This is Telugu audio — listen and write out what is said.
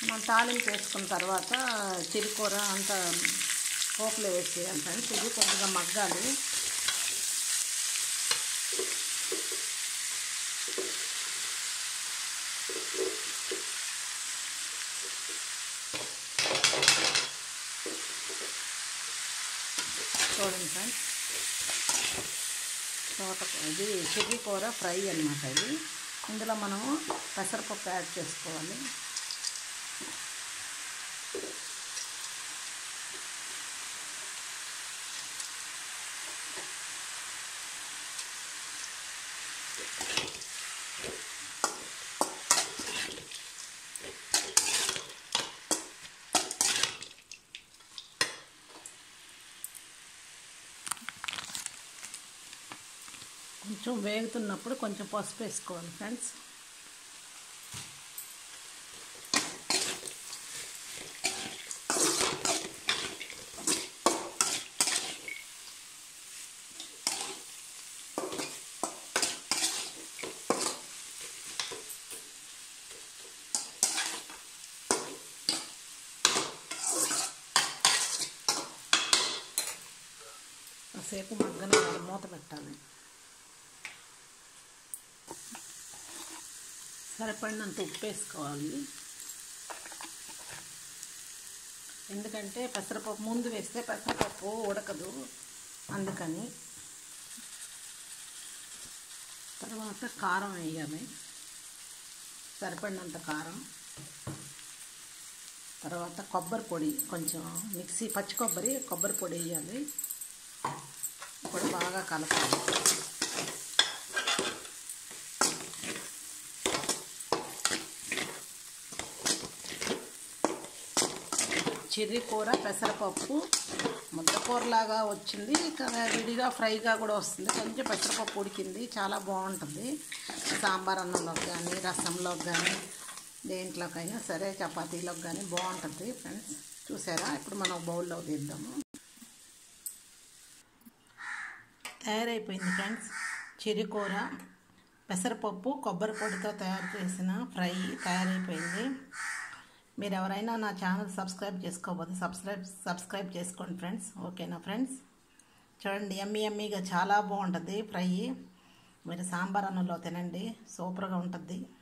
మనం తాలింపు వేసుకున్న తర్వాత చిరుకూర అంత పోపులో వేసేయాలి ఫ్రెండ్స్ ఇది కొద్దిగా మగ్గాలి చూడండి ఫ్రెండ్స్ తోట ఇది చిర్రి కూర ఫ్రై అనమాట ఇది ఇందులో మనము పెసరపప్పు యాడ్ చేసుకోవాలి కొంచెం వేగుతున్నప్పుడు కొంచెం పసుపు వేసుకోవాలి ఫ్రెండ్స్ కాసేపు మగ్గన మూత పెట్టాలి సరిపడినంత ఉప్పు వేసుకోవాలి ఎందుకంటే పెసరపప్పు ముందు వేస్తే పెసరపప్పు ఉడకదు అందుకని తర్వాత కారం వేయాలి సరిపడినంత కారం తర్వాత కొబ్బరి పొడి కొంచెం మిక్సీ పచ్చి కొబ్బరి కొబ్బరి పొడి వేయాలి ఇప్పుడు బాగా కలపాలి చిర్రి కూర పెసరపప్పు ముద్దకూరలాగా వచ్చింది కదా విడిగా ఫ్రైగా కూడా వస్తుంది కొంచెం పెసరపప్పు ఉడికింది చాలా బాగుంటుంది సాంబార్ అన్నంలోకి కానీ రసంలోకి కానీ దేంట్లోకైనా సరే చపాతీలోకి కానీ బాగుంటుంది ఫ్రెండ్స్ చూసారా ఇప్పుడు మనం బౌల్లో తీద్దాము తయారైపోయింది ఫ్రెండ్స్ చిరికూర పెసరపప్పు కొబ్బరి పొడితో తయారు చేసిన ఫ్రై తయారైపోయింది మీరు ఎవరైనా నా ఛానల్ సబ్స్క్రైబ్ చేసుకోకపోతే సబ్స్క్రైబ్ సబ్స్క్రైబ్ చేసుకోండి ఫ్రెండ్స్ ఓకేనా ఫ్రెండ్స్ చూడండి ఎమ్మి ఎమ్మిగా చాలా బాగుంటుంది ఫ్రై మీరు సాంబార్ అన్నంలో తినండి సూపర్గా ఉంటుంది